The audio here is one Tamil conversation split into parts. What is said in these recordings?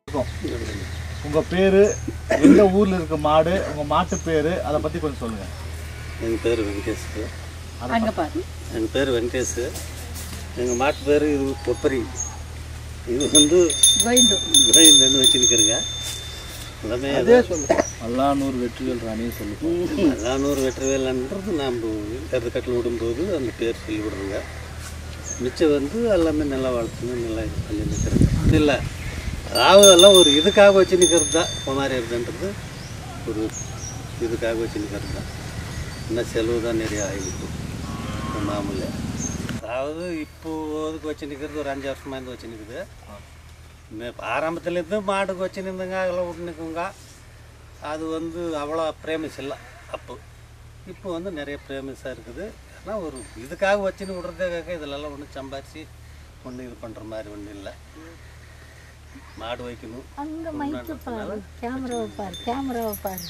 உங்கள் பேர் எந்த ஊரில் இருக்க மாடு உங்கள் மாட்டு பேர் அதை பற்றி கொஞ்சம் சொல்லுங்கள் எங்கள் பேர் வெங்கடேஷ் அங்கே பாரு எங்கள் பேர் வெங்கடேஷ் எங்கள் மாட்டு பேர் இது கொப்பரி இது வந்து கோயிந்து கிரைண்ட்னு வச்சுருக்குறேங்க எல்லாமே அல்லானூர் வெற்றிவேல் ராணியை சொல்லுங்கள் நானூறு வெட்டவேலன்றது நாம் கருத்துக்கட்டில் விடும்போது அந்த பேர் சொல்லி விடுறோங்க மிச்சம் வந்து எல்லாமே நல்லா வளர்த்துன்னு நல்லா இது பண்ணி நிற்கிறேங்க இல்லை அதாவது எல்லாம் ஒரு இதுக்காக வச்சு நிற்கிறது தான் குமாரி இருக்குன்றது ஒரு இதுக்காக வச்சு நிற்கிறது தான் இன்னும் செலவு தான் நிறைய ஆகிருக்கு மாமூலு அதாவது இப்போ அதுக்கு வச்சு நிற்கிறது ஒரு அஞ்சு வருஷமாக இருந்து வச்சு நிற்குது மே- ஆரம்பத்துலேருந்து மாடுக்கு வச்சு நின்றுங்க அதெல்லாம் விட்டு நிற்குங்க அது வந்து அவ்வளோ பிரேமிஸ் இல்லை அப்போ இப்போ வந்து நிறைய பிரேமிஸாக இருக்குது ஆனால் ஒரு இதுக்காக வச்சுன்னு விடுறதுக்காக இதிலெல்லாம் ஒன்றும் சம்பாரிச்சு ஒன்றும் இது பண்ணுற மாதிரி ஒன்றும் இல்லை மாடு வைக்கணும் அங்கே மைக்கு பாரு கேமராவை பாரு கேமராவை பாரு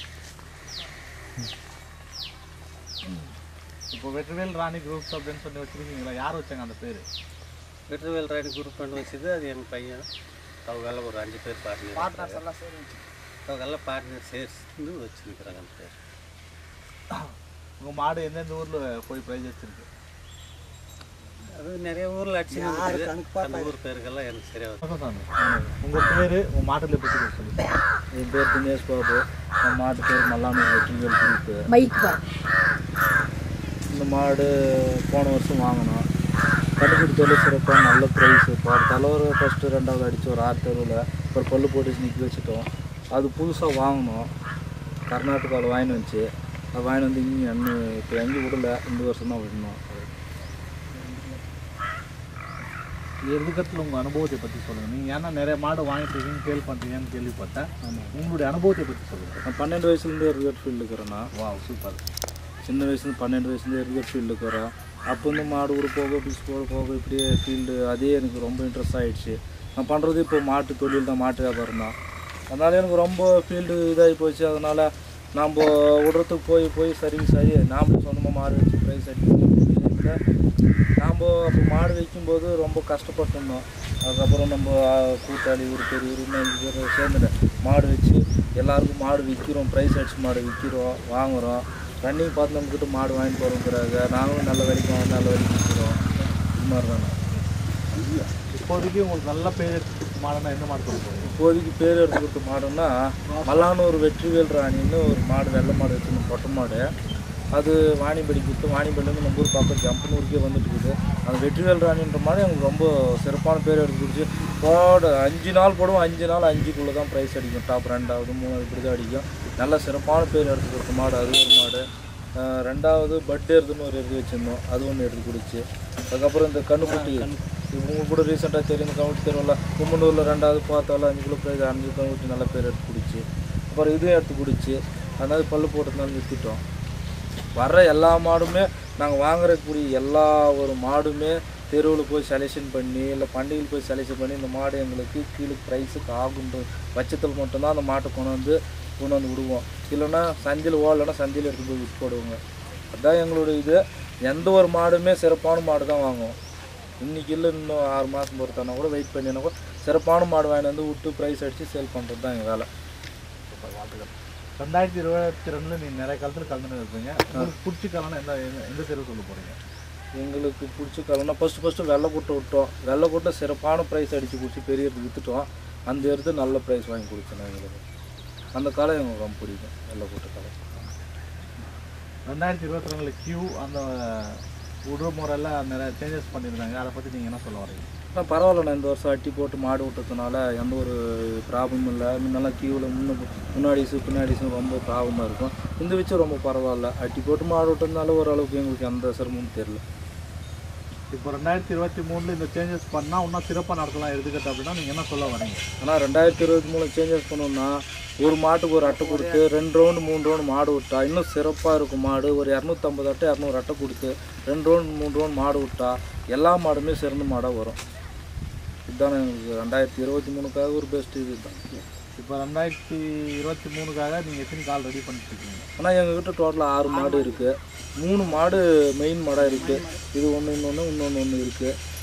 இப்போ வெற்றிவேல் ராணி குரூப்ஸ் அப்படின்னு சொல்லி வச்சுருக்கீங்களா யார் வச்சாங்க அந்த பேர் வெற்றிவேல் ராணி குரூப் பண்ணி வச்சது அது எங்கள் பையன் அவங்கெல்லாம் ஒரு அஞ்சு பேர் பார்ட்னர் அவங்கெல்லாம் பார்ட்னர் சேர்ந்து வச்சுருக்குறாங்க அந்த பேர் உங்கள் மாடு எந்தெந்த ஊரில் போய் ப்ரைஸ் வச்சுருக்கு அது நிறைய ஊரில் அடிச்சு அந்த ஊர் பேருக்கெல்லாம் எனக்கு சரியாக உங்கள் பேர் உங்கள் மாட்டில் பற்றி கொஞ்சம் சொல்லுங்கள் என் பேர் தினேஷ் பாபு நம்ம மாட்டு பேர் மல்லானூர் வெற்றிவேல் குரூப்பு மைக் பாரு இந்த மாடு போன வருஷம் வாங்கினோம் கண்டுபிடி தொழில் சிறப்பாக நல்ல ப்ரைஸு இப்போ தலைவர் ஃபஸ்ட்டு ரெண்டாவது அடித்து ஒரு ஆறு தெருவில் ஒரு பல்லு போட்டு நிற்க வச்சுட்டோம் அது புதுசாக வாங்கினோம் கர்நாடகாவில் வாங்கிட்டு வந்துச்சு அது வாங்கிட்டு வந்து இங்கே இன்னும் இப்போ எங்கேயும் விடல இந்த வருஷம் தான் விடணும் எதுக்கத்தில் உங்கள் அனுபவத்தை பற்றி சொல்லுங்கள் நீங்கள் ஏன்னா நிறைய மாடு வாங்கிட்டு இருக்கீங்க கேள்வி பண்ணுறீங்கன்னு கேள்விப்பட்டேன் உங்களுடைய அனுபவத்தை பற்றி சொல்லுங்கள் நான் பன்னெண்டு வயசுலேருந்து கிரிக்கெட் ஃபீல்டு இருக்கிறேன் நான் வா சூப்பர் சின்ன வயசுலேருந்து பன்னெண்டு வயசுலேருந்து கிரிக்கெட் ஃபீல்டுக்கு வரேன் அப்போ வந்து மாடு கூட போக பிடிச்சி போக போக இப்படியே ஃபீல்டு அதே எனக்கு ரொம்ப இன்ட்ரெஸ்ட் ஆகிடுச்சு நான் பண்ணுறது இப்போ மாட்டு தொழில் தான் மாட்டு வியாபாரம் தான் அதனால் எனக்கு ரொம்ப ஃபீல்டு இதாகி போச்சு அதனால் நாம் விடுறதுக்கு போய் போய் சர்வீஸ் ஆகி நாம் சொந்தமாக மாடு வச்சு ப்ரைஸ் அடிக்க நாம் அப்போ மாடு வைக்கும்போது ரொம்ப கஷ்டப்பட்டிருந்தோம் அதுக்கப்புறம் நம்ம ஆ, கூட்டாளி ஒரு பெரிய ஒரு அஞ்சு பேர் சேர்ந்துட்டேன் மாடு வச்சு எல்லாருக்கும் மாடு விற்கிறோம் ப்ரைஸ் அடிச்சு மாடு விற்கிறோம் வாங்குகிறோம் ரன்னிங் பார்த்து நம்மக்கிட்ட மாடு வாங்கிட்டு போகிறோங்கிறாங்க நாங்களும் நல்ல வரைக்கும் வாங்கி நல்ல வரைக்கும் விற்கிறோம் இது மாதிரி தானே இப்போதைக்கு உங்களுக்கு நல்ல பேர் எடுத்து மாடுனா எந்த மாடு சொல்ல போகிறீங்க இப்போதைக்கு பேர் எடுத்து கொடுத்த மாடுன்னா மல்லானூர் வெற்றிவேல் ராணின்னு ஒரு மாடு வெள்ளை மாடு வச்சுருந்த பொட்டை மாடு அது வாணிபடி கொடுத்து வாணிபடிலேருந்து நம்ம ஊர் பக்கம் ஜம்பனூருக்கே வந்துட்டு இருக்குது அந்த வெற்றிவேல் ராணின்ற மாடு எங்களுக்கு ரொம்ப சிறப்பான பேர் எடுத்து கொடுத்து போட அஞ்சு நாள் போடுவோம் அஞ்சு நாள் அஞ்சுக்குள்ளே தான் ப்ரைஸ் அடிக்கும் டாப் ரெண்டாவது மூணாவது இப்படி தான் அடிக்கும் நல்ல சிறப்பான பேர் எடுத்து கொடுத்த மாடு அது ஒரு மாடு ஆஹ் ரெண்டாவது பட் எருதுன்னு ஒரு எருது வச்சுருந்தோம் அது ஒன்று எடுத்து கொடுச்சு அதுக்கப்புறம் இந்த கண்ணுக்குட்டி உங்களுக்கு கூட ரீசெண்டாக தெரியும் கவுண்டி தெருவில் கும்மனூரில் ரெண்டாவது பார்த்தாலும் அஞ்சு கிலோ ப்ரைஸ் அஞ்சு கவுண்டி நல்ல பேர் எடுத்து குடிச்சு அப்புறம் இதையும் எடுத்து குடிச்சு அதனால பல்லு போட்டதுனால நிறுத்திட்டோம் வர்ற எல்லா மாடுமே நாங்கள் வாங்குறக்கூடிய எல்லா ஒரு மாடுமே தெருவில் போய் செலெக்ஷன் பண்ணி இல்லை பண்டிகையில் போய் செலெக்ஷன் பண்ணி இந்த மாடு எங்களுக்கு கீழே ப்ரைஸுக்கு ஆகுன்ற பட்சத்தில் மட்டும்தான் அந்த மாட்டை கொண்டு வந்து கொண்டு வந்து விடுவோம் இல்லைன்னா சந்தையில் ஓடலைன்னா சந்தையில் எடுத்து போய் விட்டு போடுவோங்க அதுதான் எங்களோட இது எந்த ஒரு மாடுமே சிறப்பான மாடு தான் வாங்குவோம் இன்னைக்கு இல்லை இன்னும் ஆறு மாதம் பொறுத்தானா கூட வெயிட் பண்ணினா கூட சிறப்பான மாடு வாங்கிட்டு வந்து விட்டு ப்ரைஸ் அடித்து சேல் பண்ணுறது தான் எங்கள் வேலை ரெண்டாயிரத்தி இருபத்தி ரெண்டில் நீங்கள் நிறைய காலத்தில் கலந்துன்னு இருப்பீங்க உங்களுக்கு பிடிச்ச காலம் எந்த எந்த- எந்த தெருவு சொல்ல போகிறீங்க எங்களுக்கு பிடிச்ச காலம்னா ஃபஸ்ட்டு ஃபஸ்ட்டு வெள்ளை கூட்டை விட்டோம் வெள்ளை கூட்டை சிறப்பான ப்ரைஸ் அடித்து குடிச்சு பெரிய இடத்துக்கு விற்றுட்டோம் அந்த இடத்து நல்ல ப்ரைஸ் வாங்கி கொடுத்தோம் எங்களுக்கு அந்த காலம் எங்களுக்கு ரொம்ப பிடிக்கும் வெள்ளை கூட்ட காலம் ரெண்டாயிரத்தி இருபத்தி ரெண்டில் கியூ அந்த விடுற முறையில் நிறைய சேஞ்சஸ் பண்ணியிருந்தாங்க அதை பற்றி நீங்கள் என்ன சொல்ல வரீங்க ஆனால் பரவாயில்லண்ணா இந்த வருஷம் அட்டி போட்டு மாடு விட்டதுனால எந்த ஒரு ப்ராப்ளமும் இல்லை முன்னெல்லாம் கியூவில் முன்ன முன்னாடிஸு பின்னாடிஸும் ரொம்ப ப்ராப்ளமாக இருக்கும் இந்த வச்சு ரொம்ப பரவாயில்ல அட்டி போட்டு மாடு விட்டதுனால ஓரளவுக்கு எங்களுக்கு எந்த சிரமமும் தெரியல இப்போ ரெண்டாயிரத்தி இருபத்தி மூணில் இந்த சேஞ்சஸ் பண்ணால் இன்னும் சிறப்பாக நடத்தலாம் எடுத்துக்கிட்ட அப்படின்னா நீங்கள் என்ன சொல்ல வரீங்க ஆனால் ரெண்டாயிரத்தி இருபத்தி மூணு சேஞ்சஸ் பண்ணோம்னா ஒரு மாட்டுக்கு ஒரு அட்டை கொடுத்து ரெண்டு ரவுண்டு மூணு ரவுண்டு மாடு விட்டா இன்னும் சிறப்பாக இருக்கும் மாடு ஒரு இரநூத்தம்பது அட்டை இரநூறு அட்டை கொடுத்து ரெண்டு ரவுண்டு மூணு ரவுண்டு மாடு விட்டா எல்லா மாடுமே சிறந்த மாடாக வரும் இதுதானே எங்களுக்கு ரெண்டாயிரத்தி இருபத்தி மூணுக்காக ஒரு பெஸ்ட் இது தான் இப்போ ரெண்டாயிரத்தி இருபத்தி மூணுக்காக நீங்கள் எத்தனை கால் ரெடி பண்ணிட்டு இருக்கீங்க ஆனால் எங்ககிட்ட டோட்டலாக ஆறு மாடு இருக்குது மூணு மாடு மெயின் மாடாக இருக்குது இது ஒன்று இன்னொன்று இன்னொன்று ஒன்று இருக்குது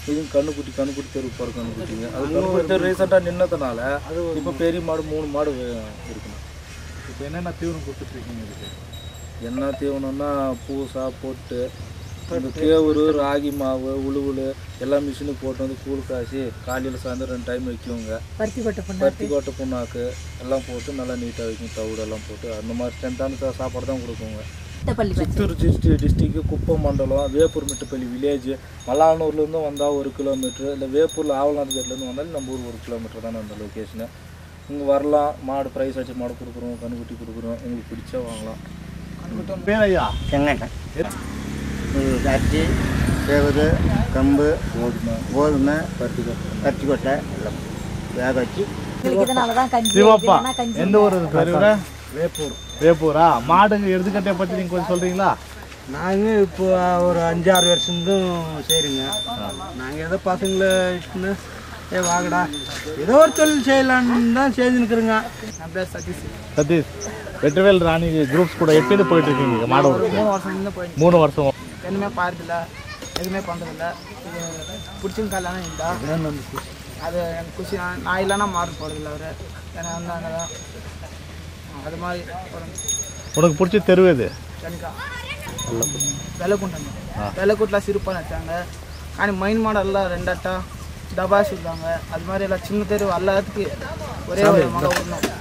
இது கண்ணுக்குட்டி கண்ணுக்குட்டி தெரு போகிற கண்ணுக்குட்டிங்க அது கண்ணுக்குட்டி தெரு ரீசெண்டாக நின்னதுனால இப்போ பெரிய மாடு மூணு மாடு இருக்குண்ணா இப்போ என்னென்ன தீவனம் கொடுத்துட்ருக்கீங்க இதுக்கு என்ன தீவனம்னா பூசா பொட்டு இந்த கேவுரு ராகி மாவு உளுவுளு எல்லாம் மிஷினுக்கு போட்டு வந்து கூழ் காய்ச்சி காலையில் சாயந்தரம் ரெண்டு டைம் வைக்குவோங்க பருத்தி கொட்டை பண்ண பருத்தி கோட்டை புண்ணாக்கு எல்லாம் போட்டு நல்லா நீட்டாக வைக்கும் தவிடு எல்லாம் போட்டு அந்த மாதிரி ஸ்ட்ரென்த்தான சா- சாப்பாடு தான் கொடுக்குங்க பள்ளி சித்தூர் டிஸ்ட்ரி டிஸ்ட்ரிக்கு குப்பம் மண்டலம் வேப்பூர் மிட்டுப்பள்ளி வில்லேஜ் மல்லானூர்லேருந்து வந்தால் ஒரு கிலோமீட்ரு இல்லை வேப்பூரில் ஆவலாந்தேர்லேருந்து வந்தாலும் நம்ம ஊர் ஒரு கிலோமீட்டர் தானே அந்த லொக்கேஷனு இங்கே வரலாம் மாடு ப்ரைஸ் வச்சு மாடு கொடுக்குறோம் கண்ணுக்குட்டி கொடுக்குறோம் உங்களுக்கு பிடிச்சா வாங்கலாம் பேர் ஐயா செங்கட்டை அரிசி சேவது கம்பு கோதுமை கோதுமை பருத்தி கோட்டை பருத்தி கொட்டை எல்லாம் வேக வச்சு எங்களுக்கு இதனால தான் கஞ்சி சிவப்பா இல்லைன்னா கஞ்சி எந்த ஊர் இது பெரியவர வேப்பூர் வேப்பூரா மாடுங்க எடுத்துக்கட்டை பற்றி நீங்கள் கொஞ்சம் சொல்கிறீங்களா நாங்கள் இப்போ ஒரு அஞ்சாறு வருஷத்தும் செய்கிறோங்க நாங்கள் ஏதோ பசங்களை இட்டுன்னு ஏ வாங்கடா ஏதோ ஒரு தொழில் செய்யலான்னு தான் செய்துன்னுக்குறோங்க என் பேர் சதீஷ் சதீஷ் வெற்றிவேல் ராணி குரூப்ஸ் கூட எப்படி போயிட்டு இருக்கீங்க மாடு ஓட்டுறதுக்கு? மூணு வருஷம் இருந்து போய் மூணு வருஷம் எதுவுமே பாருதில்ல எதுவுமே பண்ணுறதில்ல இது பிடிச்சிங்க கல்யாணம் இருந்தா அது எனக்கு குஷி நான் நான் இல்லைன்னா மாறு போகிறதில்ல அவர் ஏன்னா வந்தாங்க தான் அது மாதிரி ஒரு உனக்கு பிடிச்ச தெருவு இது கணிக்கா வெள்ளக்குண்டங்க வெள்ளக்குட்டில் சிறுப்பாக வச்சாங்க కానీ మైన్ మోడల్లో రెండట్ట డబాస్ ఇద్దాங்க அது மாதிரி எல்லாம் சின்ன தெரு எல்லாத்துக்கு ஒரே ஒரு மக வரணும்